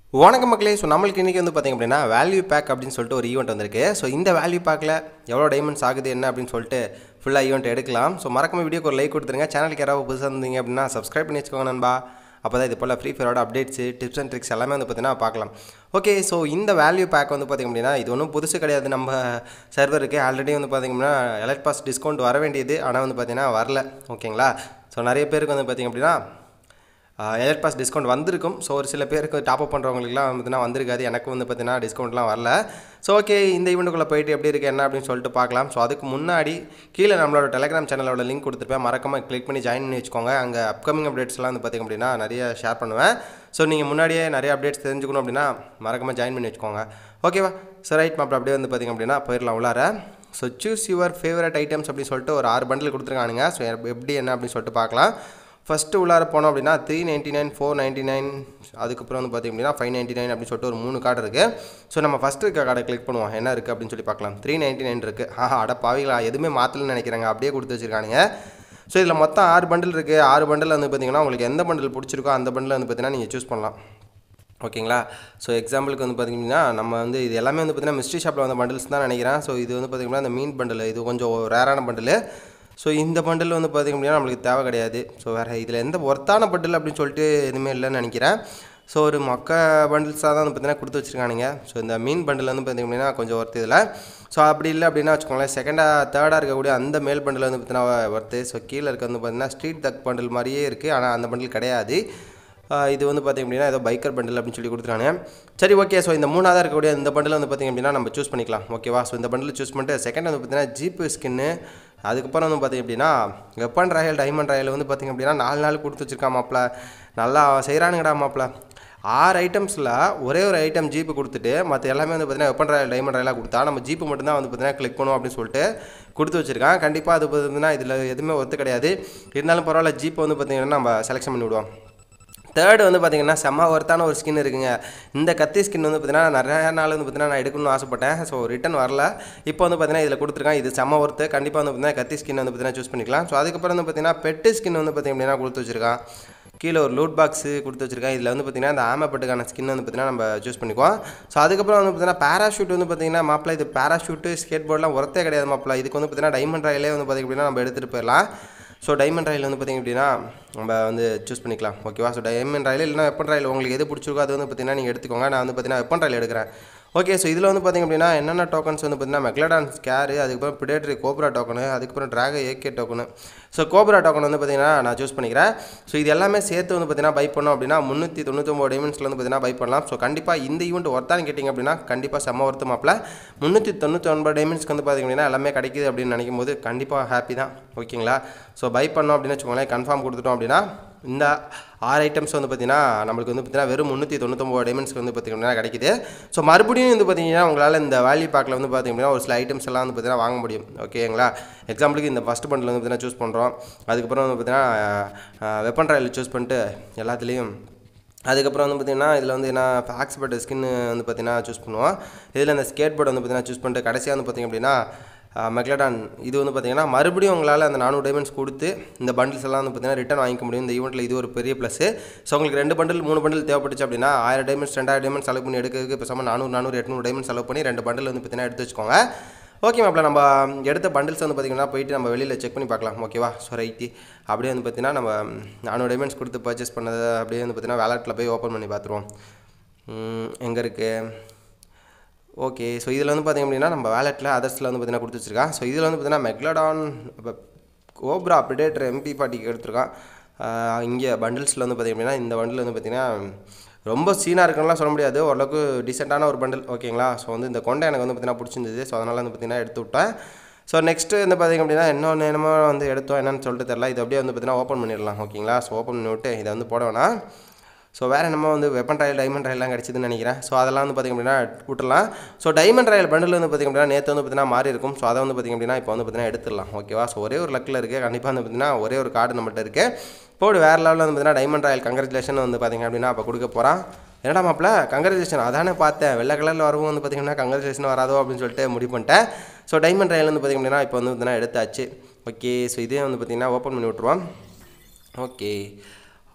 வணக்கம் மக்களே ஸோ நம்மளுக்கு இன்றைக்கி வந்து பார்த்திங்க அப்படின்னா வேல்யூ பேக் அப்படின்னு சொல்லிட்டு ஒரு ஈவெண்ட் வந்திருக்கு ஸோ இந்த வேல்யூ பேக்கில் எவ்வளோ டைமண்ட்ஸ் ஆகுது என்ன அப்படின்னு சொல்லிட்டு ஃபுல்லாக ஈவெண்ட் எடுக்கலாம் ஸோ மறக்காம வீடியோக்கு ஒரு லைக் கொடுத்துருங்க சேனலுக்கு யாராவது புதுசாக இருந்தீங்க அப்படின்னா சப்ஸ்கிரைப் பண்ணி வச்சுக்கோங்க நண்பா அப்போ தான் இது போல் ஃப்ரீ ஃபயரோட அப்டேட்ஸு டிப்ஸ் அண்ட் ட்ரிக்ஸ் எல்லாமே வந்து பார்த்தீங்கன்னா பார்க்கலாம் ஓகே ஸோ இந்த வேல்யூ பேக் வந்து பார்த்திங்க அப்படின்னா இது ஒன்றும் புதுசு கிடையாது நம்ம சர்வருக்கு ஆல்ரெடி வந்து பார்த்திங்க அப்படின்னா எலக்ட் பாஸ் டிஸ்கவுண்ட் வர வேண்டியது ஆனால் வந்து பார்த்திங்கன்னா வரல ஓகேங்களா ஸோ நிறைய பேருக்கு வந்து பார்த்திங்க அப்படின்னா எலக்ட் பாஸ் டிஸ்கவுண்ட் வந்திருக்கும் ஸோ ஒரு சில பேருக்கு டாப் அப் பண்ணுறவங்களுக்குலாம் பார்த்தீங்கன்னா வந்திருக்காது எனக்கு வந்து பார்த்தீங்கன்னா டிஸ்கவுண்ட்லாம் வரல ஸோ ஓகே இந்த ஈவெண்ட்டுக்குள்ளே போயிட்டு எப்படி இருக்குது என்ன அப்படின்னு சொல்லிட்டு பார்க்கலாம் ஸோ அதுக்கு முன்னாடி கீழே நம்மளோட டெலிகிராம் சேனலோட லிங்க் கொடுத்துருப்பேன் மறக்காமல் கிளிக் பண்ணி ஜாயின் பண்ணி வச்சுக்கோங்க அங்கே அப்கமிங் அப்டேட்ஸ்லாம் வந்து பார்த்திங்க அப்படின்னா நிறைய ஷேர் பண்ணுவேன் ஸோ நீங்கள் முன்னாடியே நிறைய அப்டேட்ஸ் தெரிஞ்சுக்கணும் அப்படின்னா மறக்காமல் ஜாயின் பண்ணி வச்சுக்கோங்க ஓகேவா ஸோ ரைட் மாப்பிள அப்படியே வந்து பார்த்திங்க அப்படின்னா போயிடலாம் உள்ளார so choose your favourite items அப்படின்னு சொல்லிட்டு ஒரு ஆறு பண்டில் கொடுத்துருக்கானுங்க ஸோ எப்படி என்ன அப்படின்னு சொல்லிட்டு பார்க்கலாம் ஃபஸ்ட்டு உள்ளார போனோம் அப்படின்னா three ninety nine four ninety nine அதுக்கப்புறம் வந்து பார்த்திங்க அப்படின்னா ஃபைவ் நைன்ட்டி நைன் அப்படின்னு சொல்லிட்டு ஒரு மூணு கார்டு இருக்குது ஸோ நம்ம ஃபஸ்ட்டு இருக்க கார்டை கிளிக் பண்ணுவோம் என்ன இருக்குது அப்படின்னு சொல்லி பார்க்கலாம் த்ரீ நைன்ட்டி நைன் இருக்குது ஆஹா அட பாவிகளா எதுவுமே மாற்றலன்னு நினைக்கிறாங்க அப்படியே கொடுத்து வச்சிருக்கானுங்க ஸோ இதில் மொத்தம் ஆறு பண்டில் இருக்குது ஆறு பண்டில் வந்து பார்த்திங்கன்னா உங்களுக்கு எந்த பண்டில் பிடிச்சிருக்கோ அந்த பண்டில் வந்து பார்த்தீங்கன்னா நீங்கள் சூஸ் பண்ணலாம் ஓகேங்களா ஸோ எக்ஸாம்பிளுக்கு வந்து பார்த்திங்கன்னா நம்ம வந்து இது எல்லாமே வந்து பார்த்திங்கன்னா மிஸ்ட்ரி ஷாப்பில் வந்த பண்டில்ஸ் தான் நினைக்கிறேன் ஸோ இது வந்து பார்த்திங்கன்னா இந்த மீன் பண்டில் இது கொஞ்சம் ரேரான பண்டில் ஸோ இந்த பண்டில் வந்து பார்த்திங்க அப்படின்னா நம்மளுக்கு தேவை கிடையாது ஸோ வேறு இதில் எந்த ஒர்த்தான பண்டில் அப்படின்னு சொல்லிட்டு எதுவுமே இல்லைன்னு நினைக்கிறேன் ஸோ ஒரு மொக்க பண்டில்ஸாக தான் வந்து பார்த்தீங்கன்னா கொடுத்து வச்சுருக்கானுங்க ஸோ இந்த மீன் பண்டில் வந்து பார்த்திங்க அப்படின்னா கொஞ்சம் ஒர்த்து இதில் ஸோ அப்படி இல்லை அப்படின்னா வச்சுக்கோங்களேன் செகண்டாக தேர்டாக இருக்கக்கூடிய அந்த மேல் பண்டில் வந்து பார்த்தீங்கன்னா ஒர்த்து ஸோ கீழே இருக்க வந்து பார்த்திங்கன்னா ஸ்ட்ரீட் தக் பண்டில் மாதிரியே இருக்குது ஆனால் அந்த பண்டில் கிடையாது இது வந்து பார்த்திங்க அப்படின்னா ஏதோ பைக்கர் பண்டில் அப்படின்னு சொல்லி கொடுத்துருக்காங்க சரி ஓகே ஸோ இந்த மூணாவதாக இருக்கக்கூடிய இந்த பண்டில் வந்து பார்த்திங்க அப்படின்னா நம்ம சூஸ் பண்ணிக்கலாம் ஓகேவா ஸோ இந்த பண்டில் சூஸ் பண்ணிட்டு செகண்ட் வந்து பார்த்திங்கன்னா ஜீப்பு ஸ்கின்னு அதுக்கப்புறம் வந்து பார்த்திங்க அப்படின்னா வெப்பன் ராயல் டைமண்ட் ராயல் வந்து பார்த்திங்க அப்படின்னா நாலு நாள் கொடுத்து வச்சுருக்கா மாப்பிள நல்லா செய்கிறானுங்கடா மாப்பிள ஆறு ஐட்டம்ஸில் ஒரே ஒரு ஐட்டம் ஜீப்பு கொடுத்துட்டு மற்ற எல்லாமே வந்து பார்த்திங்கன்னா வெப்பன் ராயல் டைமண்ட் ராயலாக கொடுத்தா நம்ம ஜீப்பு மட்டும்தான் வந்து பார்த்திங்கன்னா கிளிக் பண்ணுவோம் அப்படின்னு சொல்லிட்டு கொடுத்து வச்சுருக்கான் கண்டிப்பாக அது பார்த்தீங்கன்னா இதில் எதுவுமே ஒத்து கிடையாது இருந்தாலும் பரவாயில்ல ஜீப்பை வந்து பார்த்திங்கன்னா நம்ம செலெக்ஷன் பண்ணி விடுவோம் தேர்டு வந்து பார்த்திங்கன்னா செம்ம ஒர்த்தான ஒரு ஸ்கின் இருக்குங்க இந்த கத்தி ஸ்கின் வந்து பார்த்திங்கன்னா நிறைய நாள் வந்து பார்த்திங்கன்னா நான் எடுக்கணும்னு ஆசைப்பட்டேன் ஸோ ரிட்டன் வரல இப்போ வந்து பார்த்திங்கன்னா இதில் கொடுத்துருக்கான் இது செம்ம ஒர்த்து கண்டிப்பாக வந்து பார்த்திங்கன்னா கத்தி ஸ்கின் வந்து பார்த்திங்கன்னா சூஸ் பண்ணிக்கலாம் ஸோ அதுக்கப்புறம் வந்து பார்த்திங்கன்னா பெட்டு ஸ்கின் வந்து பார்த்திங்க அப்படின்னா கொடுத்து வச்சிருக்கான் கீழே ஒரு லூட் பாக்ஸு கொடுத்து வச்சிருக்கேன் இதில் வந்து பார்த்திங்கன்னா இந்த ஆமப்பட்டுக்கான ஸ்கின் வந்து பார்த்திங்கன்னா நம்ம சூஸ் பண்ணிக்குவோம் ஸோ அதுக்கப்புறம் வந்து பார்த்திங்கன்னா பேராஷூட் வந்து பார்த்திங்கன்னா மாப்பிள இது பேராஷூட்டு ஸ்கேட் போர்டெலாம் ஒர்த்தே கிடையாது மாப்பிள இதுக்கு வந்து பார்த்திங்கன்னா டைமண்ட் ராயிலே வந்து பார்த்திங்க அப்படின்னா நம்ம எடுத்துகிட்டு போயிடலாம் ஸோ டைமண்ட் ராயில் வந்து பார்த்திங்க அப்படின்னா நம்ம வந்து சூஸ் பண்ணிக்கலாம் ஓகேவா ஸோ டைமண்ட் ராயில் இல்லைனா வெப்பன் ராயில் உங்களுக்கு எது பிடிச்சிருக்கோ அது வந்து பார்த்திங்கன்னா நீங்கள் எடுத்துக்கோங்க நான் வந்து பார்த்திங்கன்னா வெப்பன் ராயில் எடுக்கிறேன் ஓகே ஸோ இதில் வந்து பார்த்திங்க அப்படின்னா என்னென்ன டோக்கன்ஸ் வந்து பார்த்திங்கன்னா மெக்லடான் ஸ்கேரு அதுக்கப்புறம் பிடேட்ரி கோப்ரா டோக்கனு அதுக்கப்புறம் Draco AK token so cobra token வந்து பார்த்திங்கன்னா நான் சூஸ் பண்ணிக்கிறேன் ஸோ இது எல்லாமே சேர்த்து வந்து பார்த்திங்கன்னா பை பண்ணோம் அப்படின்னா முந்நூற்றி தொண்ணூற்றொம்பது டைமண்ட்ஸில் வந்து பார்த்திங்கன்னா பை பண்ணலாம் ஸோ கண்டிப்பாக இந்த ஈவெண்ட் ஒர்த்தான்னு கேட்டிங்க அப்படின்னா கண்டிப்பாக செம்ம ஒர்த்து மாப்பில் முந்நூற்றி தொண்ணூற்றி ஒன்பது டைமண்ட்ஸ்க்கு வந்து பார்த்திங்க அப்படின்னா எல்லாமே கிடைக்குது அப்படின்னு நினைக்கும் போது கண்டிப்பாக ஹாப்பி தான் ஓகேங்களா ஸோ பை பண்ணோம் அப்படின்னு வச்சுக்கோங்களேன் கன்ஃபார்ம் கொடுத்துட்டோம் அப்படின்னா இந்த ஆறு ஐட்டம்ஸ் வந்து பார்த்திங்கன்னா நம்மளுக்கு வந்து பார்த்திங்கன்னா வெறும் முந்நூற்றி தொண்ணூத்தொம்பது டைமண்ட்ஸ்க்கு வந்து பார்த்திங்கன்னா கிடைக்குது ஸோ மறுபடியும் வந்து பார்த்திங்கன்னா உங்களால் இந்த வேல்யூ பேக்கில் வந்து பார்த்திங்க அப்படின்னா ஒரு சில ஐட்டம்ஸ் எல்லாம் வந்து பார்த்திங்கன்னா வாங்க முடியும் ஓகேங்களா எக்ஸாம்பிளுக்கு இந்த ஃபஸ்ட் பண்டில் வந்து பார்த்திங்கன்னா சூஸ் பண்ணுறோம் அதுக்கப்புறம் வந்து பார்த்திங்கன்னா வெப்பன் ராயல் சூஸ் பண்ணிட்டு எல்லாத்துலேயும் அதுக்கப்புறம் வந்து பார்த்திங்கன்னா இதில் வந்து என்ன ஃபேக்ஸ் பட் ஸ்கின்னு வந்து பார்த்திங்கன்னா சூஸ் பண்ணுவோம் இதில் இந்த ஸ்கேட் போர்டு வந்து பார்த்திங்கன்னா சூஸ் பண்ணிட்டு கடைசியாக வந்து பார்த்திங்க அப்படின்னா மெக்லடான் இது வந்து பார்த்திங்கன்னா மறுபடியும் உங்களால் அந்த நானூறு டைமண்ட்ஸ் கொடுத்து இந்த பண்டில்ஸ் எல்லாம் வந்து பார்த்திங்கன்னா ரிட்டன் வாங்கிக்க முடியும் இந்த ஈவெண்ட்டில் இது ஒரு பெரிய ப்ளஸ் ஸோ உங்களுக்கு ரெண்டு பண்டில் மூணு பண்டில் தேவைப்பட்டுச்சு அப்படின்னா ஆயிரம் டைமண்ட்ஸ் ரெண்டாயிரம் டைமண்ட்ஸ் செலவு பண்ணி எடுக்கிறதுக்கு பேசாமல் நானூறு நானூறு எட்நூறு டைமண்ட்ஸ் செலவு பண்ணி ரெண்டு பண்டில் வந்து பார்த்திங்கன்னா எடுத்து வச்சுக்கோங்க ஓகே மாப்பிள நம்ம எடுத்த பண்டில்ஸ் வந்து பார்த்திங்கன்னா போயிட்டு நம்ம வெளியில் செக் பண்ணி பார்க்கலாம் ஓகேவா ஸோ ரைட்டி அப்படியே வந்து பார்த்திங்கன்னா நம்ம நானூறு டைமண்ட்ஸ் கொடுத்து பர்ச்சேஸ் பண்ணதை அப்படியே வந்து பார்த்திங்கன்னா வேலட்டில் போய் ஓப்பன் பண்ணி பார்த்துருவோம் எங்கே இருக்குது ஓகே ஸோ இதில் வந்து பார்த்திங்க அப்படின்னா நம்ம வேலெட்டில் அதர்ஸில் வந்து பார்த்திங்கன்னா கொடுத்து வச்சிருக்கான் ஸோ இதில் வந்து பார்த்திங்கன்னா மெக்லடான் கோப்ரா பிடேட்டர் எம்பி பார்ட்டிக்கு எடுத்திருக்கான் இங்கே பண்டில்ஸில் வந்து பார்த்திங்க அப்படின்னா இந்த பண்டில் வந்து பார்த்திங்கன்னா ரொம்ப சீனாக இருக்குன்னுலாம் சொல்ல முடியாது ஓரளவுக்கு டீசெண்டான ஒரு பண்டில் ஓகேங்களா ஸோ வந்து இந்த கொண்டை எனக்கு வந்து பார்த்திங்கன்னா பிடிச்சிருந்தது ஸோ அதனால் வந்து பார்த்திங்கன்னா எடுத்து விட்டேன் ஸோ நெக்ஸ்ட்டு வந்து பார்த்திங்க அப்படின்னா இன்னொன்று என்னமோ வந்து எடுத்தோம் என்னன்னு சொல்லிட்டு தெரில இது அப்படியே வந்து பார்த்திங்கன்னா ஓப்பன் பண்ணிடலாம் ஓகேங்களா ஸோ ஓப்பன் பண்ணி விட்டு இதை வந்து போட வேணாம் ஸோ வேறு என்னமோ வந்து வெப்பன் ராயல் டைமண்ட் ராயல்லாம் கிடச்சிதுன்னு நினைக்கிறேன் ஸோ அதெல்லாம் வந்து பார்த்திங்க அப்படின்னா விட்டுலாம் ஸோ டைமண்ட் ராயல் பண்டில் வந்து பார்த்திங்க அப்படின்னா நேற்று வந்து பார்த்திங்கன்னா மாறி இருக்கும் ஸோ அதை வந்து பார்த்திங்க அப்படின்னா இப்போ வந்து பார்த்திங்கன்னா எடுத்துடலாம் ஓகேவா ஸோ ஒரே ஒரு லக்கில் இருக்குது கண்டிப்பாக வந்து பார்த்திங்கன்னா ஒரே ஒரு கார்டு நம்மகிட்ட இருக்குது போடு வேறு லெவலில் வந்து பார்த்திங்கன்னா டைமண்ட் ராயல் கங்க்ராச்சுலேஷன் வந்து பார்த்திங்க அப்படின்னா அப்போ கொடுக்க போகிறான் என்னடா மாப்பிள கங்க்ராச்சுலேஷன் அதானே பார்த்தேன் வெள்ளை கலரில் வரவும் வந்து பார்த்திங்கன்னா கங்க்ராச்சுலேஷன் வராதோ அப்படின்னு சொல்லிட்டு முடிவு பண்ணிட்டேன் ஸோ டைமண்ட் ராயல் வந்து பார்த்திங்க அப்படின்னா இப்போ வந்து பார்த்திங்கன்னா எடுத்தாச்சு ஓகே ஸோ இதே வந்து பார்த்திங்கன்னா ஓப்பன் பண்ணி விட்ருவோம் ஓகே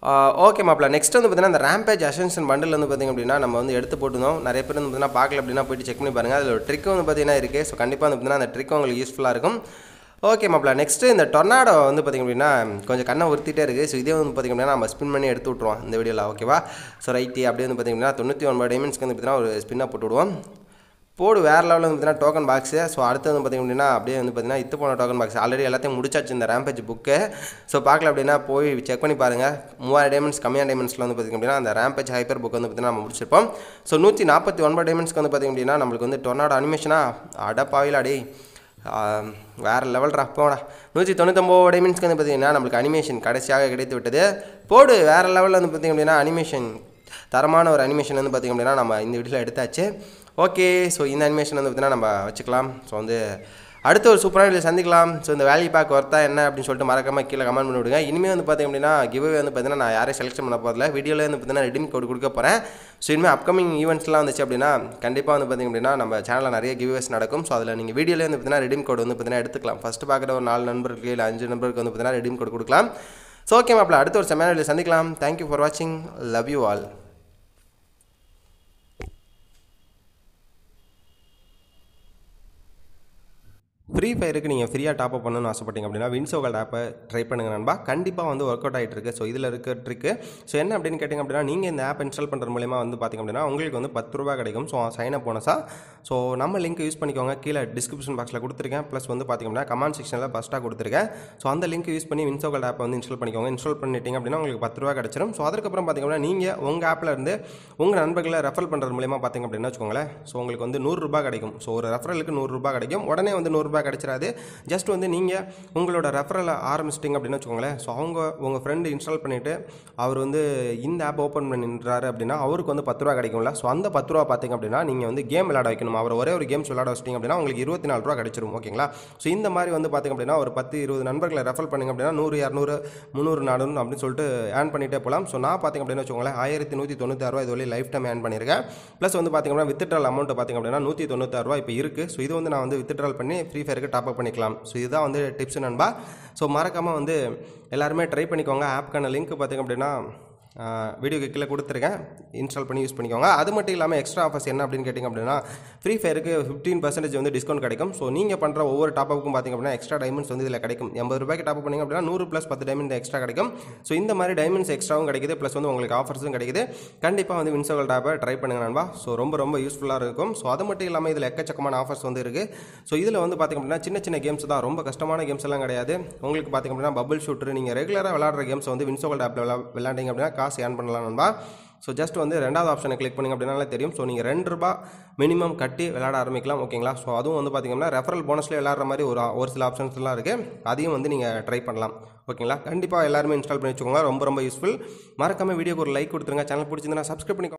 ஓகே மாப்பிள நெக்ஸ்ட் வந்து பார்த்தீங்கன்னா அந்த ரேம்பேஜ் அசன்ஷன் பண்டில் வந்து பார்த்திங்க அப்படின்னா நம்ம வந்து எடுத்து போட்டுருந்தோம் நிறைய பேர் வந்து பார்த்தீங்கன்னா பார்க்கல அப்படின்னா போயிட்டு செக் பண்ணி பாருங்கள் அதில் ஒரு ட்ரிக் வந்து பார்த்தீங்கன்னா இருக்குது ஸோ கண்டிப்பாக வந்து பார்த்தீங்கன்னா அந்த ட்ரிக் உங்களுக்கு யூஸ்ஃபுல்லாக இருக்கும் ஓகே மாப்பிள நெக்ஸ்ட்டு இந்த டொர்னாடோ வந்து பார்த்திங்க அப்படின்னா கொஞ்சம் கண்ணை உறுத்திட்டே இருக்குது ஸோ இதே வந்து பார்த்திங்க அப்படின்னா நம்ம ஸ்பின் பண்ணி எடுத்து விட்ருவோம் இந்த வீடியோவில் ஓகேவா ஸோ ரைட்டி அப்படியே வந்து பார்த்திங்க அப்படின்னா தொண்ணூற்றி ஒன்பது டைமண்ட்ஸ்க்கு வந்து பார்த்தீங்கன்னா ஒரு ஸ்பின்னாக போட்டு விடுவோம் போடு வேறு லெவலில் வந்து பார்த்தீங்கன்னா டோக்கன் பாக்ஸு ஸோ அடுத்து வந்து பார்த்திங்க அப்படின்னா அப்படியே வந்து பார்த்தீங்கன்னா இத்து போன டோக்கன் பாக்ஸ் ஆல்ரெடி எல்லாத்தையும் முடிச்சாச்சு இந்த ரேம்பேஜ் புக்கு ஸோ பார்க்கல அப்படின்னா போய் செக் பண்ணி பாருங்கள் மூவாயிரம் டைமண்ட்ஸ் கம்மியான டைமண்ட்ஸில் வந்து பார்த்திங்க அப்படின்னா அந்த ரேம்பேஜ் ஹைப்பர் புக் வந்து பார்த்தீங்கன்னா நம்ம முடிச்சிருப்போம் ஸோ நூற்றி நாற்பத்தி ஒன்பது டைமண்ட்ஸ்க்கு வந்து பார்த்திங்க அப்படின்னா நம்மளுக்கு வந்து டொர்னாடோ அனிமேஷனாக அடப்பாவிலா டேய் ஆம், வேறு லெவல்ரா போடா நூற்றி தொண்ணூத்தொம்பது டைமண்ட்ஸ்க்கு வந்து பார்த்தீங்கன்னா நம்மளுக்கு அனிமேஷன் கடைசியாக கிடைத்து விட்டது போடு வேறு லெவலில் வந்து பார்த்திங்க அப்படின்னா அனிமேஷன் தரமான ஒரு அனிமேஷன் வந்து பார்த்திங்க அப்படின்னா நம்ம இந்த வீடியோவில் எடுத்தாச்சு ஓகே ஸோ இந்த அனிமேஷன் வந்து பார்த்தீங்கன்னா நம்ம வச்சுக்கலாம் ஸோ வந்து அடுத்த ஒரு சூப்பரான வீடியோ சந்திக்கலாம் ஸோ இந்த வேல்யூ பேக் ஒர்த்தா என்ன அப்படின்னு சொல்லிட்டு மறக்காமல் கீழே கமெண்ட் பண்ணி விடுங்க இனிமேல் வந்து பார்த்திங்க அப்படின்னா கிவ்வே வந்து பார்த்தீங்கன்னா நான் யாரையும் செலக்ஷன் பண்ண போதில்ல வீடியோவில் வந்து பார்த்தீங்கன்னா ரெடிம் கோட் கொடுக்க போகிறேன் ஸோ இனிமேல் அப்கமிங் ஈவெண்ட்ஸ்லாம் வந்துச்சு அப்படின்னா கண்டிப்பாக வந்து பார்த்திங்க அப்படின்னா நம்ம சேனலில் நிறைய கிவ்வேஸ் நடக்கும் ஸோ அதில் நீங்கள் வீடியோவில் வந்து பார்த்தீங்கன்னா ரெடிம் கோட் வந்து பார்த்தீங்கன்னா எடுத்துக்கலாம் ஃபஸ்ட்டு பார்க்குற ஒரு நாலு நண்பருக்கு இல்லை அஞ்சு நண்பருக்கு வந்து பார்த்தீங்கன்னா ரெடிம் கோட் கொடுக்கலாம் ஸோ ஓகே மாப்பிள அடுத்த ஒரு செமையான வீடியோ சந்திக்கலாம் தேங்க்யூ ஃபார் வாட்சிங் லவ் யூ ஆல் ஃப்ரீ ஃபயருக்கு நீங்கள் ஃப்ரீயாக டாப் அப் பண்ணணும்னு ஆசைப்பட்டீங்க அப்படின்னா வின்சோகல் ஆப்பை ட்ரை பண்ணுங்க நண்பா கண்டிப்பாக வந்து ஒர்க் அவுட் ஆகிட்டு இருக்கு ஸோ இதில் இருக்க ட்ரிக்கு ஸோ என்ன அப்படின்னு கேட்டிங்க அப்படின்னா நீங்கள் இந்த ஆப் இன்ஸ்டால் பண்ணுறது மூலியமாக வந்து பார்த்திங்க அப்படின்னா உங்களுக்கு வந்து பத்து ரூபா கிடைக்கும் ஸோ சைன் அப் போனஸா ஸோ நம்ம லிங்க் யூஸ் பண்ணிக்கோங்க கீழே டிஸ்கிரிப்ஷன் பாக்ஸில் கொடுத்துருக்கேன் ப்ளஸ் வந்து பார்த்திங்க அப்படின்னா கமெண்ட் செக்ஷனில் ஃபஸ்ட்டாக கொடுத்துருக்கேன் ஸோ அந்த லிங்க் யூஸ் பண்ணி வின்சோகல் ஆப்பை வந்து இன்ஸ்டால் பண்ணிக்கோங்க இன்ஸ்டால் பண்ணிட்டீங்க அப்படின்னா உங்களுக்கு பத்து ரூபா கிடச்சிரும் ஸோ அதுக்கப்புறம் பார்த்திங்க அப்படின்னா நீங்கள் உங்கள் ஆப்பில் இருந்து உங்கள் நண்பர்களை ரெஃபர் பண்ணுறது மூலியமாக பார்த்திங்க அப்படின்னா வச்சுக்கோங்களேன் ஸோ உங்களுக்கு வந்து நூறுரூபா கிடைக்கும் ஸோ ஒரு ரெஃபரலுக்கு நூறுரூபா கிடைக்கும் உடனே வந்து நூறுரூபா கிடைச்சிடாது ஜஸ்ட் வந்து நீங்கள் உங்களோட ரெஃபரலை ஆரம்பிச்சிட்டிங்க அப்படின்னு வச்சுக்கோங்களேன் ஸோ அவங்க உங்கள் ஃப்ரெண்டு இன்ஸ்டால் பண்ணிவிட்டு அவர் வந்து இந்த ஆப் ஓப்பன் பண்ணின்றாரு அப்படின்னா அவருக்கு வந்து பத்து ரூபா கிடைக்கும்ல ஸோ அந்த பத்து ரூபா பார்த்திங்க அப்படின்னா நீங்கள் வந்து கேம் விளையாட வைக்கணும் அவர் ஒரே ஒரு கேம்ஸ் விளையாட வச்சிட்டிங்க அப்படின்னா உங்களுக்கு இருபத்தி நாலு ரூபா கிடைச்சிரும் ஓகேங்களா ஸோ இந்த மாதிரி வந்து பார்த்திங்க அப்படின்னா ஒரு பத்து இருபது நண்பர்களை ரெஃபர் பண்ணிங்க அப்படின்னா நூறு இரநூறு முந்நூறு நானூறு அப்படின்னு சொல்லிட்டு ஏர்ன் பண்ணிட்டே போகலாம் ஸோ நான் பார்த்திங்க அப்படின்னு வச்சுக்கோங்களேன் ஆயிரத்தி நூற்றி தொண்ணூத்தாறு ரூபா இது வரை லைஃப் டைம் ஏர்ன் பண்ணியிருக்கேன் ப்ளஸ் வந்து பார்த்திங்க அப்படின்னா வித்ட்ரால் அமௌண்ட் பார்த்திங்க அப்படின்னா நூற்றி தொண்ணூத்தாறு ரூபா இப்போ இருக்குது ஸோ இது வந்து நான் வந்து வித்ட்ரால் பண்ணி ஃப்ரீ ஃபயருக்கு டாப் அப் பண்ணிக்கலாம் ஸோ இதுதான் வந்து டிப்ஸ் நண்பா ஸோ மறக்காமல் வந்து எல்லாருமே ட்ரை பண்ணிக்கோங்க ஆப்க்கான லிங்க் பார்த்திங்க அப்படின்னா வீடியோக்கு கீழே கொடுத்துருக்கேன் இன்ஸ்டால் பண்ணி யூஸ் பண்ணிக்கோங்க அது மட்டும் இல்லாமல் எக்ஸ்ட்ரா ஆஃபர்ஸ் என்ன அப்படின்னு கேட்டிங்க அப்படின்னா ஃப்ரீ ஃபயருக்கு ஃபிஃப்டீன் பர்சன்டேஜ் வந்து டிஸ்கவுண்ட் கிடைக்கும் ஸோ நீங்கள் பண்ணுற ஒவ்வொரு டாப்புக்கும் பார்த்திங்க அப்படின்னா எக்ஸ்ட்ரா டைமண்ட்ஸ் வந்து இதில் கிடைக்கும் எண்பது ரூபாய்க்கு டாப் பண்ணிங்க அப்படின்னா நூறு ப்ளஸ் பத்து டைமண்ட் எக்ஸ்ட்ரா கிடைக்கும் ஸோ இந்த மாதிரி டைமண்ட்ஸ் எக்ஸ்ட்ராவும் கிடைக்குது ப்ளஸ் வந்து உங்களுக்கு ஆஃபர்ஸும் கிடைக்குது கண்டிப்பாக வந்து வின்சோகல் டாப்பை ட்ரை பண்ணுங்க நண்பா ஸோ ரொம்ப ரொம்ப யூஸ்ஃபுல்லாக இருக்கும் ஸோ அது மட்டும் இல்லாமல் இதில் எக்கச்சக்கமான ஆஃபர்ஸ் வந்து இருக்குது ஸோ இதில் வந்து பார்த்திங்க அப்படின்னா சின்ன சின்ன கேம்ஸ் தான் ரொம்ப கஷ்டமான கேம்ஸ் எல்லாம் கிடையாது உங்களுக்கு பார்த்திங்க அப்படின்னா பபிள் ஷூட்டர் நீங்கள் ரெகுலராக விளாட்ற கேம்ஸ் வந்து வின்சோகல் டாப்பில் விளா விளாண்டிங்க அப்படின்னா காசு ஏர்ன் பண்ணலாம் நண்பா ஸோ ஜஸ்ட் வந்து ரெண்டாவது ஆப்ஷனை கிளிக் பண்ணிங்க அப்படின்னாலே தெரியும் ஸோ நீங்கள் ரெண்டு ரூபா மினிமம் கட்டி விளையாட ஆரம்பிக்கலாம் ஓகேங்களா ஸோ அதுவும் வந்து பார்த்திங்கன்னா ரெஃபரல் போனஸ்லேயே விளையாடுற மாதிரி ஒரு ஒரு சில ஆப்ஷன்ஸ்லாம் இருக்குது அதையும் வந்து நீங்கள் ட்ரை பண்ணலாம் ஓகேங்களா கண்டிப்பாக எல்லாருமே இன்ஸ்டால் பண்ணி வச்சுக்கோங்க ரொம்ப ரொம்ப யூஸ்ஃபுல் மறக்காம வீடியோக்கு ஒரு லைக் கொடுத்துருங்க சேனல் பிடிச்சிருந்தா சப்ஸ்கிரைப் பண்ணிக்கோங்க